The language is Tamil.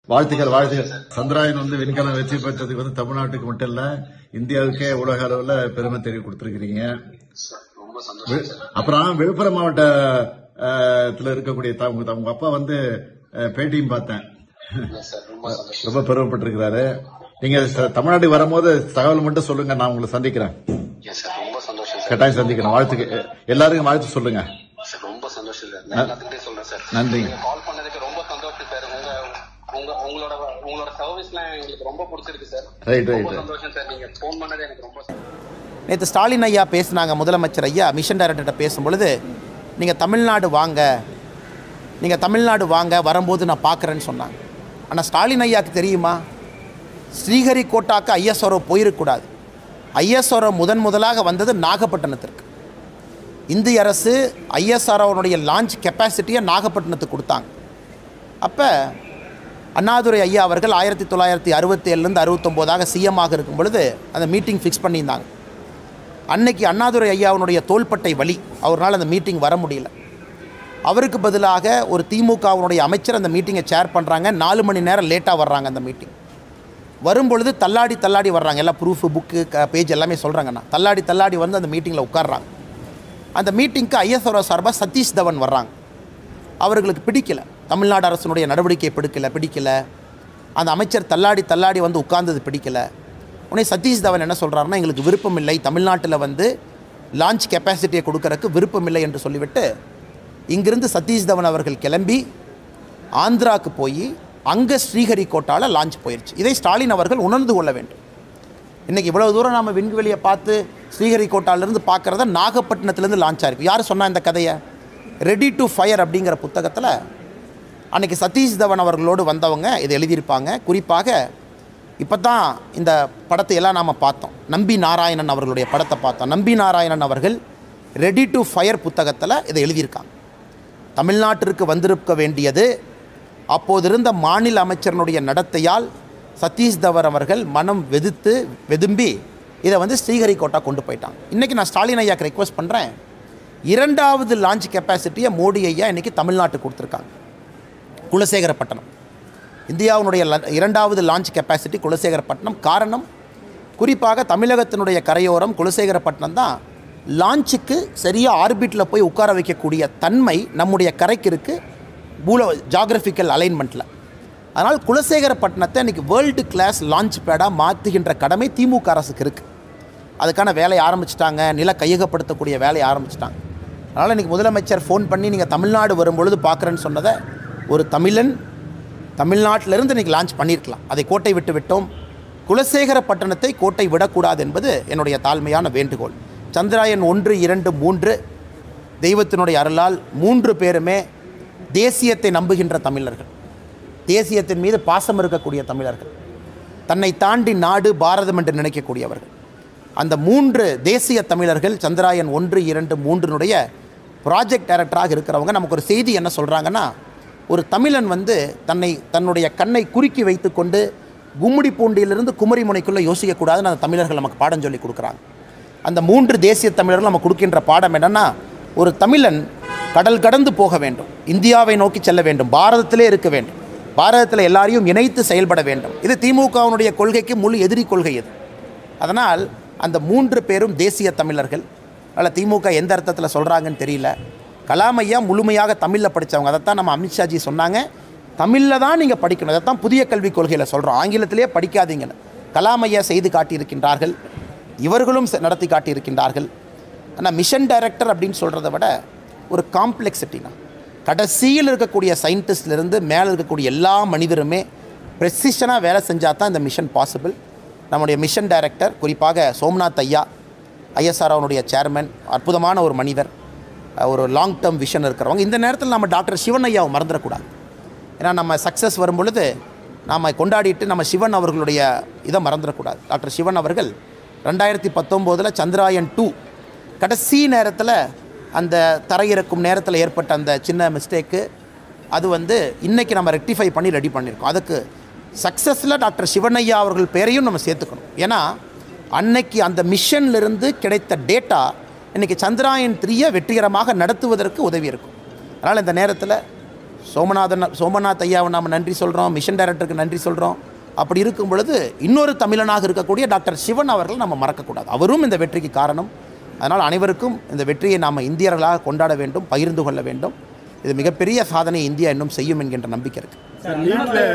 வாழ்த்துக்கள் வாழ்த்துக்கள் சந்திராயன் வந்து விண்கலம் வெற்றி பெற்றதுக்கு வந்து தமிழ்நாட்டுக்கு மட்டும் இல்ல இந்தியாவுக்கே உலக அளவுல பெருமை தெரிய கொடுத்திருக்கிறீங்க சார் ரொம்ப சந்தோஷம் சார் அப்புறம் விழுப்புரம் மாவட்டத்துல இருக்கக்கூடிய த- உங்க உங்க அப்பா வந்து அஹ், பேட்டியும் பார்த்தேன் இல்லை சார் ரொம்ப சந்தோஷம் ரொம்ப பெருமைப்பட்டிருக்கிறாரு நீங்க ச- தமிழ்நாட்டுக்கு வரும்போது தகவல் மட்டும் சொல்லுங்க நான் உங்களை சந்திக்கிறேன் எஸ் சார் ரொம்ப சந்தோஷம் சார் கட்டாயம் சந்திக்கிறேன் வாழ்த்துக்கு எல்லாருக்கும் வாழ்த்து சொல்லுங்க சார் ரொம்ப சந்தோஷம் சார் நான் எல்லாத்துக்கிட்டே சொல்றேன் சார் நன்றி. நீங்க கால் பண்ணதுக்கு ரொம்ப சந்தோஷம் சார் உங்க உங்க உங்களோட உங்களோட சர்வீஸ்லாம் எங்களுக்கு ரொம்ப பிடிச்சிருக்கு சார் ரைட் ரொம்ப ரைட் சந்தோஷம் சார் நீங்க ஃபோன் பண்ணது எனக்கு ரொம்ப நேற்று ஸ்டாலின் ஐயா பேசினாங்க முதலமைச்சர் ஐயா மிஷன் டைரக்டர்கிட்ட பேசும்பொழுது நீங்கள் தமிழ்நாடு வாங்க நீங்கள் தமிழ்நாடு வாங்க வரும்போது நான் பார்க்குறேன்னு சொன்னாங்க ஆனால் ஸ்டாலின் ஐயாவுக்கு தெரியுமா ஸ்ரீஹரிகோட்டாக்கு ஐஎஸ்ஆர்ஓ போயிருக்கக்கூடாது ஐஎஸ்ஆர்ஓ முதன் முதலாக வந்தது நாகப்பட்டினத்திற்கு இந்திய அரசு ஐஎஸ்ஆர்ஓனுடைய லான்ச் கெப்பாசிட்டியை நாகப்பட்டினத்துக்கு கொடுத்தாங்க அப்போ அண்ணாதுரை ஐயா அவர்கள் ஆயிரத்தி தொள்ளாயிரத்தி அறுபத்தி ஏழுலேருந்து அறுபத்தொம்போதாக சிஎம்மாக இருக்கும் பொழுது அந்த மீட்டிங் ஃபிக்ஸ் பண்ணியிருந்தாங்க அன்னைக்கு அண்ணாதுரை ஐயாவுடைய தோள்பட்டை வலி அவரால் அந்த மீட்டிங் வர முடியல அவருக்கு பதிலாக ஒரு திமுகவினுடைய அமைச்சர் அந்த மீட்டிங்கை சேர் பண்ணுறாங்க நாலு மணி நேரம் லேட்டாக வர்றாங்க அந்த மீட்டிங் வரும்பொழுது தள்ளாடி தள்ளாடி வர்றாங்க எல்லாம் ப்ரூஃபு புக்கு பேஜ் எல்லாமே சொல்கிறாங்கண்ணா தள்ளாடி தள்ளாடி வந்து அந்த மீட்டிங்கில் உட்கார்றாங்க அந்த மீட்டிங்க்கு ஐஎஸ்ஆர்ஓ சார்பாக சதீஷ் தவன் வர்றாங்க அவர்களுக்கு பிடிக்கல தமிழ்நாடு அரசினுடைய நடவடிக்கை பிடிக்கல பிடிக்கல அந்த அமைச்சர் தள்ளாடி தள்ளாடி வந்து உட்கார்ந்தது பிடிக்கல உடனே சதீஷ் தவன் என்ன சொல்கிறாருன்னா எங்களுக்கு விருப்பம் இல்லை தமிழ்நாட்டில் வந்து லான்ச் கெப்பாசிட்டியை கொடுக்கறதுக்கு விருப்பம் இல்லை என்று சொல்லிவிட்டு இங்கிருந்து சதீஷ் தவன் அவர்கள் கிளம்பி ஆந்திராவுக்கு போய் அங்கே ஸ்ரீஹரிகோட்டாவில் லான்ச் போயிடுச்சு இதை ஸ்டாலின் அவர்கள் உணர்ந்து கொள்ள வேண்டும் இன்றைக்கி இவ்வளோ தூரம் நம்ம விண்வெளியை பார்த்து ஸ்ரீஹரிகோட்டாலேருந்து பார்க்குறத நாகப்பட்டினத்துலேருந்து லான்ச் ஆயிருக்கு யார் சொன்னா இந்த கதையை ரெடி டு ஃபயர் அப்படிங்கிற புத்தகத்தில் அன்னைக்கு சதீஷ் தவன் அவர்களோடு வந்தவங்க இதை எழுதியிருப்பாங்க குறிப்பாக இப்போ தான் இந்த படத்தை எல்லாம் நாம் பார்த்தோம் நம்பி நாராயணன் அவர்களுடைய படத்தை பார்த்தோம் நம்பி நாராயணன் அவர்கள் ரெடி டு ஃபயர் புத்தகத்தில் இதை எழுதியிருக்காங்க தமிழ்நாட்டிற்கு வந்திருக்க வேண்டியது அப்போதிருந்த மாநில அமைச்சரனுடைய நடத்தையால் சதீஷ் தவர் அவர்கள் மனம் வெதுத்து வெதும்பி இதை வந்து ஸ்ரீஹரிகோட்டா கொண்டு போயிட்டாங்க இன்றைக்கி நான் ஸ்டாலின் ஐயாக்கு ரெக்வஸ்ட் பண்ணுறேன் இரண்டாவது லான்ச் கெப்பாசிட்டியை மோடி ஐயா இன்றைக்கி தமிழ்நாட்டுக்கு கொடுத்துருக்காங்க குலசேகரப்பட்டினம் இந்தியாவினுடைய ல- இரண்டாவது லான்ச் கெப்பாசிட்டி குலசேகரப்பட்டினம் காரணம் குறிப்பாக தமிழகத்தினுடைய கரையோரம் குலசேகரப்பட்டினம் தான் லான்ச்சுக்கு சரியாக ஆர்பிட்டில் போய் உட்கார வைக்கக்கூடிய தன்மை நம்முடைய கரைக்கு இருக்குது பூல ஜாகிரபிக்கல் அலைன்மெண்ட்டில் அதனால் குலசேகரப்பட்டினத்தை இன்றைக்கி வேர்ல்டு கிளாஸ் லான்ச் பேடாக மாற்றுகின்ற கடமை திமுக அரசுக்கு இருக்குது அதுக்கான வேலையை ஆரம்பிச்சிட்டாங்க நில கையகப்படுத்தக்கூடிய வேலையை ஆரம்பிச்சிட்டாங்க அதனால் இன்றைக்கி முதலமைச்சர் ஃபோன் பண்ணி நீங்கள் தமிழ்நாடு வரும்பொழுது பார்க்குறேன்னு சொன்னதை ஒரு தமிழன் தமிழ்நாட்டிலிருந்து இன்றைக்கி லான்ச் பண்ணியிருக்கலாம் அதை கோட்டை விட்டு விட்டோம் குலசேகரப்பட்டினத்தை கோட்டை விடக்கூடாது என்பது என்னுடைய தாழ்மையான வேண்டுகோள் சந்திராயன் ஒன்று இரண்டு மூன்று தெய்வத்தினுடைய அருளால் மூன்று பேருமே தேசியத்தை நம்புகின்ற தமிழர்கள் தேசியத்தின் மீது பாசம் இருக்கக்கூடிய தமிழர்கள் தன்னை தாண்டி நாடு பாரதம் என்று நினைக்கக்கூடியவர்கள் அந்த மூன்று தேசிய தமிழர்கள் சந்திராயன் ஒன்று இரண்டு மூன்றினுடைய ப்ராஜெக்ட் டைரக்டராக இருக்கிறவங்க நமக்கு ஒரு செய்தி என்ன சொல்கிறாங்கன்னா ஒரு தமிழன் வந்து தன்னை தன்னுடைய கண்ணை குறுக்கி வைத்துக்கொண்டு கும்முடி பூண்டியிலிருந்து குமரிமுனைக்குள்ளே யோசிக்கக்கூடாதுன்னு அந்த தமிழர்கள் நமக்கு பாடம் சொல்லி கொடுக்குறாங்க அந்த மூன்று தேசிய தமிழர்கள் நம்ம கொடுக்கின்ற பாடம் என்னன்னா ஒரு தமிழன் கடல் கடந்து போக வேண்டும் இந்தியாவை நோக்கி செல்ல வேண்டும் பாரதத்திலே இருக்க வேண்டும் பாரதத்தில் எல்லாரையும் இணைத்து செயல்பட வேண்டும் இது திமுகவினுடைய கொள்கைக்கு முழு எதிரி கொள்கை இது அதனால் அந்த மூன்று பேரும் தேசிய தமிழர்கள் அதில் திமுக எந்த அர்த்தத்தில் சொல்கிறாங்கன்னு தெரியல கலாம் ஐயா முழுமையாக தமிழில் படித்தவங்க அதைத்தான் நம்ம அமித்ஷாஜி சொன்னாங்க தமிழில் தான் நீங்கள் படிக்கணும் அதைத்தான் புதிய கல்விக் கொள்கையில் சொல்கிறோம் ஆங்கிலத்திலே படிக்காதீங்கன்னு கலாம் ஐயா செய்து காட்டியிருக்கின்றார்கள் இவர்களும் செ- நடத்தி காட்டியிருக்கின்றார்கள் ஆனால் மிஷன் டைரக்டர் அப்படின்னு சொல்கிறத விட ஒரு காம்ப்ளெக்சிட்டினா கடைசியில் இருக்கக்கூடிய சயின்டிஸ்ட்லேருந்து மேலே இருக்கக்கூடிய எல்லா மனிதருமே ப்ரெசிஷனாக வேலை செஞ்சால் தான் இந்த மிஷன் பாசிபிள் நம்முடைய மிஷன் டைரக்டர் குறிப்பாக சோம்நாத் ஐயா ஐஎஸ்ஆர்ஓனுடைய சேர்மன் அற்புதமான ஒரு மனிதர் அஹ் ஒரு லாங் டேர்ம் விஷன் இருக்கிறவங்க இந்த நேரத்தில் நம்ம டாக்டர் சிவன் ஐயாவை மறந்துடக்கூடாது ஏன்னா நம்ம சக்ஸஸ் வரும் பொழுது நாம் கொண்டாடிட்டு நம்ம சிவன் அவர்களுடைய இதை மறந்துடக்கூடாது டாக்டர் சிவன் அவர்கள் ரெண்டாயிரத்தி பத்தொம்போதில் சந்திராயன் டூ கடைசி நேரத்தில் அந்த தரையிறக்கும் நேரத்தில் ஏற்பட்ட அந்த சின்ன மிஸ்டேக்கு அது வந்து இன்றைக்கி நம்ம ரெக்டிஃபை பண்ணி ரெடி பண்ணியிருக்கோம் அதுக்கு சக்ஸஸில் டாக்டர் சிவனையா அவர்கள் பேரையும் நம்ம சேர்த்துக்கணும் ஏன்னா அன்னைக்கு அந்த மிஷன்லேருந்து கிடைத்த டேட்டா இன்றைக்கி சந்திராயன் த்ரீயை வெற்றிகரமாக நடத்துவதற்கு உதவி இருக்கும் அதனால் இந்த நேரத்தில் சோமநாதன் சோமநாத் ஐயாவை நாம் நன்றி சொல்கிறோம் மிஷன் டைரக்டருக்கு நன்றி சொல்கிறோம் அப்படி இருக்கும் பொழுது இன்னொரு தமிழனாக இருக்கக்கூடிய டாக்டர் சிவன் அவர்கள் நம்ம மறக்கக்கூடாது அவரும் இந்த வெற்றிக்கு காரணம் அதனால் அனைவருக்கும் இந்த வெற்றியை நாம் இந்தியர்களாக கொண்டாட வேண்டும் பகிர்ந்து கொள்ள வேண்டும் இது மிகப்பெரிய சாதனை இந்தியா இன்னும் செய்யும் என்கின்ற நம்பிக்கை இருக்குது சார் நீட்ல